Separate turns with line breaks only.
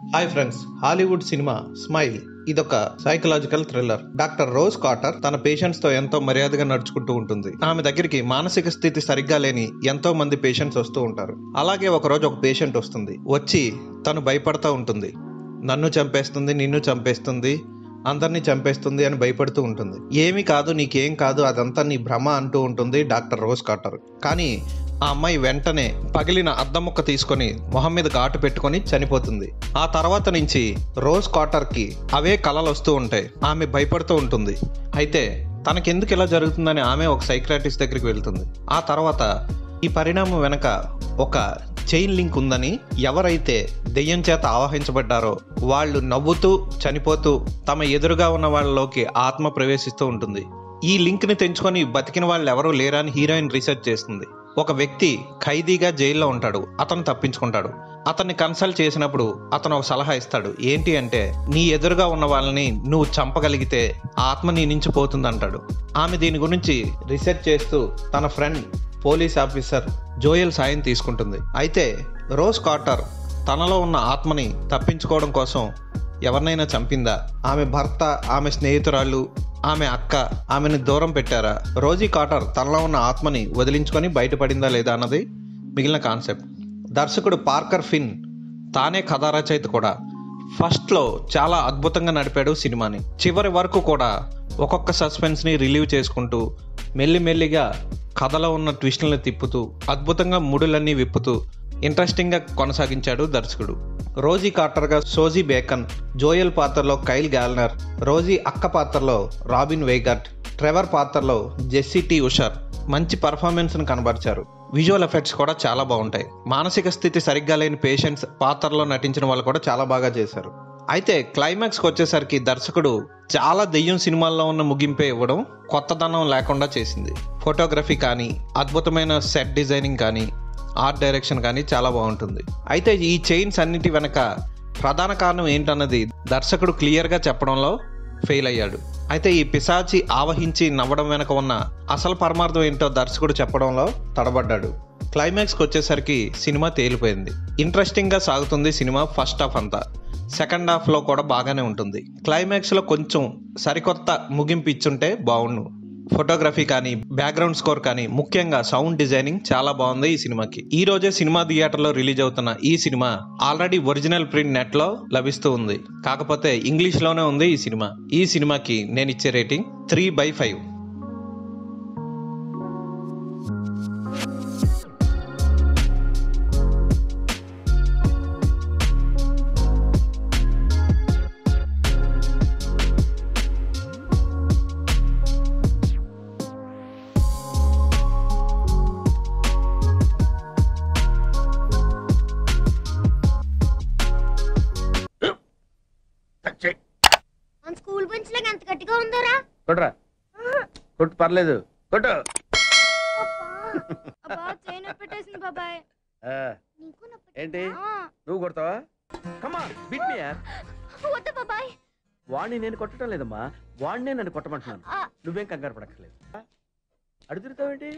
hi friends Hollywood cinema Smile ఇదొక psychological thriller doctor Rose Cotter తన patients తో ఎంతో మర్యాదగా నడుచుకుంటూ ఉంటుంది ఆమె దగ్గరికి మానసిక స్థితి సరిగ్గా లేని ఎంతో మంది పేషెంట్స్ వస్తూ ఉంటారు అలాగే ఒక రోజు ఒక పేషెంట్ వస్తుంది వచ్చి తను భయపడతా ఉంటుంది నన్ను చంపేస్తుంది నిన్ను చంపేస్తుంది అందరినీ చంపేస్తుంది అని భయపడుతూ ఉంటుంది ఏమీ కాదు నీకేం కాదు అదంతా నీ భ్రమ అంటూ ఉంటుంది డాక్టర్ రోజ్ కాటర్ కానీ ఆ అమ్మాయి వెంటనే పగిలిన అద్దం ముక్క తీసుకొని మొహం మీద ఘాటు పెట్టుకొని చనిపోతుంది ఆ తర్వాత నుంచి రోజ్ కాటర్ కి అవే కలలు వస్తూ ఉంటాయి ఆమె భయపడుతూ ఉంటుంది అయితే తనకెందుకు ఇలా జరుగుతుందని ఆమె ఒక సైక్రాటిస్ట్ దగ్గరికి వెళ్తుంది ఆ తర్వాత ఈ పరిణామం వెనక ఒక చైన్ లింక్ ఉందని ఎవరైతే దెయ్యం చేత ఆవహించబడ్డారో వాళ్ళు నవ్వుతూ చనిపోతూ తమ ఎదురుగా ఉన్న వాళ్ళలోకి ఆత్మ ప్రవేశిస్తూ ఉంటుంది ఈ లింక్ ని తెంచుకొని బతికిన వాళ్ళు ఎవరూ లేరని హీరోయిన్ రీసెర్చ్ చేస్తుంది ఒక వ్యక్తి ఖైదీగా జైల్లో ఉంటాడు అతను తప్పించుకుంటాడు అతన్ని కన్సల్ట్ చేసినప్పుడు అతను ఒక సలహా ఇస్తాడు ఏంటి అంటే నీ ఎదురుగా ఉన్న వాళ్ళని నువ్వు చంపగలిగితే ఆ ఆత్మ నీ నుంచి పోతుంది అంటాడు ఆమె దీని గురించి రీసెర్చ్ చేస్తూ తన ఫ్రెండ్ పోలీస్ ఆఫీసర్ జోయల్ సాయం తీసుకుంటుంది అయితే రోజ్ కాటర్ తనలో ఉన్న ఆత్మని తప్పించుకోవడం కోసం ఎవరినైనా చంపిందా ఆమె భర్త ఆమె స్నేహితురాళ్ళు ఆమె అక్క ఆమెను దూరం పెట్టారా రోజీ కాటర్ తనలో ఉన్న ఆత్మని వదిలించుకొని బయటపడిందా లేదా అన్నది మిగిలిన కాన్సెప్ట్ దర్శకుడు పార్కర్ ఫిన్ తానే కథా రచయిత కూడా ఫస్ట్లో చాలా అద్భుతంగా నడిపాడు సినిమాని చివరి వరకు కూడా ఒక్కొక్క సస్పెన్స్ని రిలీవ్ చేసుకుంటూ మెల్లిమెల్లిగా కథలో ఉన్న ట్విస్టులను తిప్పుతూ అద్భుతంగా ముడులన్నీ విప్పుతూ ఇంట్రెస్టింగ్గా కొనసాగించాడు దర్శకుడు రోజీ కాటర్గా సోజీ బేకన్ జోయల్ పాత్రలో కైల్ గ్యాల్నర్ రోజీ అక్క పాత్రలో రాబిన్ వేగర్ట్ ట్రెవర్ పాత్రలో జెస్సీ టీ ఉషర్ మంచి పర్ఫార్మెన్స్ను కనబరిచారు విజువల్ ఎఫెక్ట్స్ కూడా చాలా బాగుంటాయి మానసిక స్థితి సరిగ్గా లేని పేషెంట్స్ పాత్రలో నటించిన వాళ్ళు కూడా చాలా బాగా చేశారు అయితే క్లైమాక్స్కి వచ్చేసరికి దర్శకుడు చాలా దెయ్యం సినిమాల్లో ఉన్న ముగింపే ఇవ్వడం కొత్తదనం లేకుండా చేసింది ఫోటోగ్రఫీ కానీ అద్భుతమైన సెట్ డిజైనింగ్ కానీ ఆర్ట్ డైరెక్షన్ కానీ చాలా బాగుంటుంది అయితే ఈ చైన్స్ అన్నిటి వెనక ప్రధాన కారణం ఏంటన్నది దర్శకుడు క్లియర్గా చెప్పడంలో ఫెయిల్ అయ్యాడు అయితే ఈ పిశాచి ఆవహించి నవ్వడం వెనక ఉన్న అసలు పరమార్థం ఏంటో దర్శకుడు చెప్పడంలో తడబడ్డాడు క్లైమాక్స్కి వచ్చేసరికి సినిమా తేలిపోయింది ఇంట్రెస్టింగ్గా సాగుతుంది సినిమా ఫస్ట్ హాఫ్ అంతా సెకండ్ హాఫ్లో కూడా బాగానే ఉంటుంది క్లైమాక్స్లో కొంచెం సరికొత్త ముగింపు ఇచ్చుంటే బాగుండు ఫోటోగ్రఫీ కానీ బ్యాక్గ్రౌండ్ స్కోర్ కానీ ముఖ్యంగా సౌండ్ డిజైనింగ్ చాలా బాగుంది ఈ సినిమాకి ఈ రోజే సినిమా థియేటర్లో రిలీజ్ అవుతున్న ఈ cinema already original print net లో లభిస్తూ ఉంది కాకపోతే ఇంగ్లీష్ లోనే ఉంది ఈ సినిమా ఈ సినిమాకి నేను ఇచ్చే రేటింగ్ త్రీ బై ఫైవ్
మన స్కూల్ బెంచ్ లాగా ఎంత గట్టిగా ఉందోరా
కొట్రా కొట్టు పర్లేదు కొట్టు
అబ్బా చైన్ పెట్టేసింది బాబాయ్
ఆ,
నీకు నొప్పి
ఏంటి
ఆ,
నువ్వు కొడతావా కమా బిట్ మీ యార్
వద్దు బాబాయ్
వాణ్ణి నేను కొట్టడం లేదమ్మా వాణ్ణే నన్ను కొట్టమంటున్నాను
ఆ,
నువ్వేం కంగారు పడక్కర్లేదు అడుగు తిరుగుతావేంటి